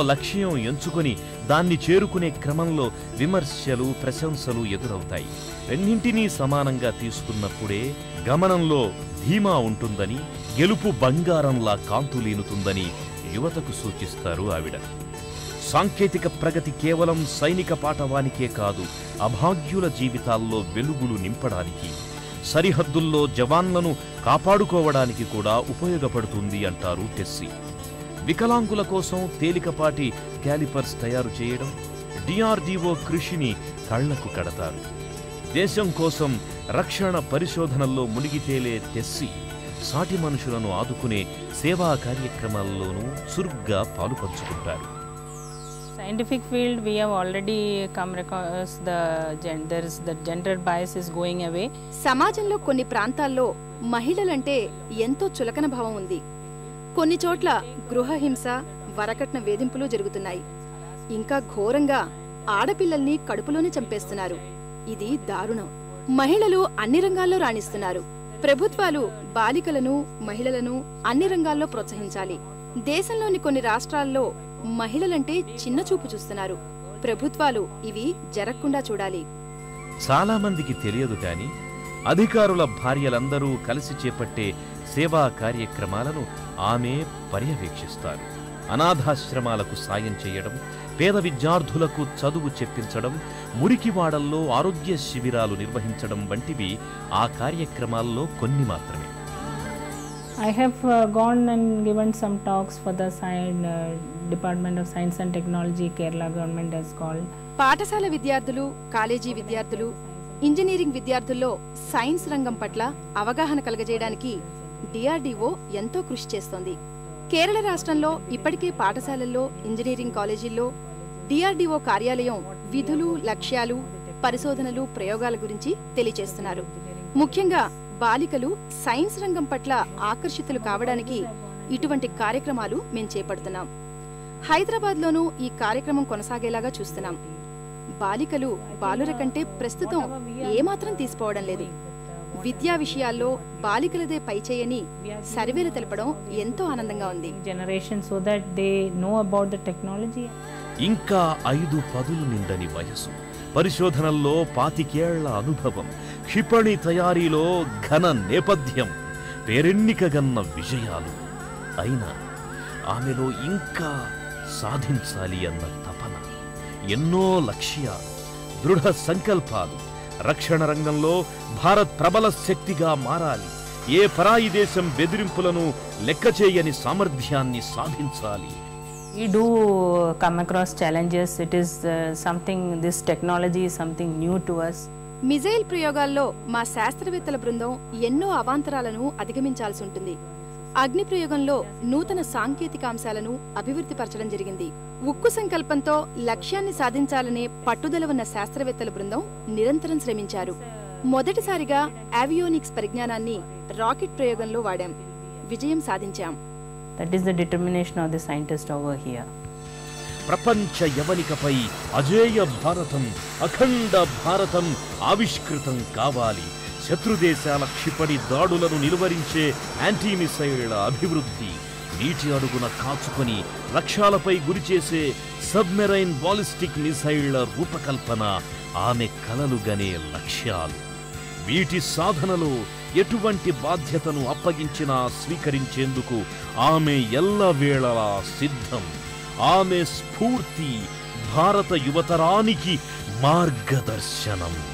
లక్ష్యం ఎంచుకొని దాన్ని చేరుకునే క్రమంలో విమర్శలు ప్రశంసలు ఎదురవుతాయి రెండింటినీ సమానంగా తీసుకున్నప్పుడే గమనంలో ధీమా ఉంటుందని గెలుపు బంగారంలా కాంతులీనుతుందని యువతకు సూచిస్తారు ఆవిడ సాంకేతిక ప్రగతి కేవలం సైనిక పాఠవానికే కాదు అభాగ్యుల జీవితాల్లో వెలుగులు నింపడానికి సరిహద్దుల్లో జవాన్లను కాపాడుకోవడానికి కూడా ఉపయోగపడుతుంది అంటారు టెస్సీ వికలాంగుల కోసం తేలికపాటి క్యాలిపర్స్ తయారు చేయడం డిఆర్డీఓ కృషిని కళ్లకు కడతారు దేశం కోసం రక్షణ పరిశోధనల్లో మునిగి తేలే టెస్సీ సాటి మనుషులను ఆదుకునే సేవా కార్యక్రమాల్లోనూ చురుగ్గా పాలుపంచుకుంటారు scientific field we have already come across the genders the gender bias is going away సమాజంలో కొన్ని ప్రాంతాల్లో మహిళలంటే ఎంతో చులకన భావం ఉంది కొన్ని చోట్ల గృహహింస వరకట్న వేధింపులు జరుగుతున్నాయి ఇంకా ఘోరంగా ఆడపిల్లల్ని కడుపులోనే చంపేస్తున్నారు ఇది దారుణం మహిళలు అన్ని రంగాల్లో రాణిస్తున్నారు ప్రభుత్వాలు బాలికలను మహిళలను అన్ని రంగాల్లో ప్రోత్సహించాలి దేశంలోని కొన్ని రాష్ట్రాల్లో మహిళలంటే చిన్న చూపు చూస్తున్నారు ప్రభుత్వాలు ఇవి జరగకుండా చూడాలి చాలా మందికి తెలియదు కానీ అధికారుల భార్యలందరూ కలిసి చేపట్టే సేవా కార్యక్రమాలను ఆమె పర్యవేక్షిస్తారు అనాథాశ్రమాలకు సాయం చేయడం పేద విద్యార్థులకు చదువు చెప్పించడం మురికివాడల్లో ఆరోగ్య శిబిరాలు నిర్వహించడం వంటివి ఆ కార్యక్రమాల్లో కొన్ని మాత్రమే i have uh, gone and given some talks for the science uh, department of science and technology kerala government has called పాఠశాల విద్యార్థులు కాలేజీ విద్యార్థులు ఇంజనీరింగ్ విద్యార్థుల్లో సైన్స్ రంగం పట్ల అవగాహన కలగజేయడానికి డిఆర్డీఓ ఎంతో కృషి చేస్తోంది కేరళ రాష్ట్రంలో ఇప్పటికే పాఠశాలల్లో ఇంజనీరింగ్ కాలేజీల్లో డిఆర్డీఓ కార్యాలయం విధులు లక్ష్యాలు పరిశోధనలు ప్రయోగాల గురించి తెలియజేస్తున్నారు ముఖ్యంగా బాలికలు సైన్స్ రంగం పట్ల ఆకర్షితులు కావడానికి ఇటువంటి కార్యక్రమాలు మేం చేపడుతున్నాం హైదరాబాద్లోనూ ఈ కార్యక్రమం కొనసాగేలాగా చూస్తున్నాం బాలికలు బాలుర కంటే ప్రస్తుతం ఏమాత్రం తీసిపోవడం లేదు విద్యా విషయాల్లో బాలికలదే పైచేయని సర్వేలు తెలపడం ఎంతో ఆనందంగా ఉంది generation so that they know about the technology ఇంకా ఐదు పదులు నిండని వయసు పరిశోధనల్లో పాతికేళ్ల అనుభవం క్షిపణి తయారీలో ఘన నేపథ్యం పేరెన్నికగన్న విజయాలు అయినా ఆమెలో ఇంకా సాధించాలి అన్న తపన ఎన్నో లక్ష్యాలు దృఢ సంకల్పాలు రక్షణ రంగంలో భారత్ ప్రబల శక్తిగా మారాలి ఏ పరాయి దేశం బెదిరింపులను లెక్క చేయని సామర్థ్యాన్ని సాధించాలి we do come across challenges it is uh, something this technology is something new to us missile ప్రయోగాల్లో మా శాస్త్రవేత్తల బృందం ఎన్నో అవాంతరాలను అధిగమించాల్సి ఉంటుంది అగ్ని ప్రయోగంలో నూతన సాంకేతిక అంశాలను అభివృద్ధిపరచడం జరిగింది ఉక్కు సంకల్పంతో లక్ష్యాన్ని సాధించాలనే పట్టుదల ఉన్న శాస్త్రవేత్తల బృందం నిరంతరం శ్రమించారు మొదటిసారిగా ఆవియోనిక్స్ పరిజ్ఞానాన్ని రాకెట్ ప్రయోగంలో వాడాం విజయం సాధించాం that is the determination of the scientist over here ప్రపంచ యవనికపై అజేయ భారతం అఖండ భారతం ఆవిష్కృతం కావాలి శత్రుదేశాల క్షిపణి దాడులను నిలువరించే యాంటీ మిసైళ్ల అభివృద్ధి నీటి అడుగున కాచుకొని లక్ష్యాలపై గురిచేసే సబ్మెరైన్ బాలిస్టిక్ మిసైళ్ల రూపకల్పన ఆమె కలలుగనే లక్ష్యాలు వీటి సాధనలో ఎటువంటి బాధ్యతను అప్పగించినా స్వీకరించేందుకు ఆమె ఎల్లవేళలా సిద్ధం ఆమె స్ఫూర్తి భారత యువతరానికి మార్గదర్శనం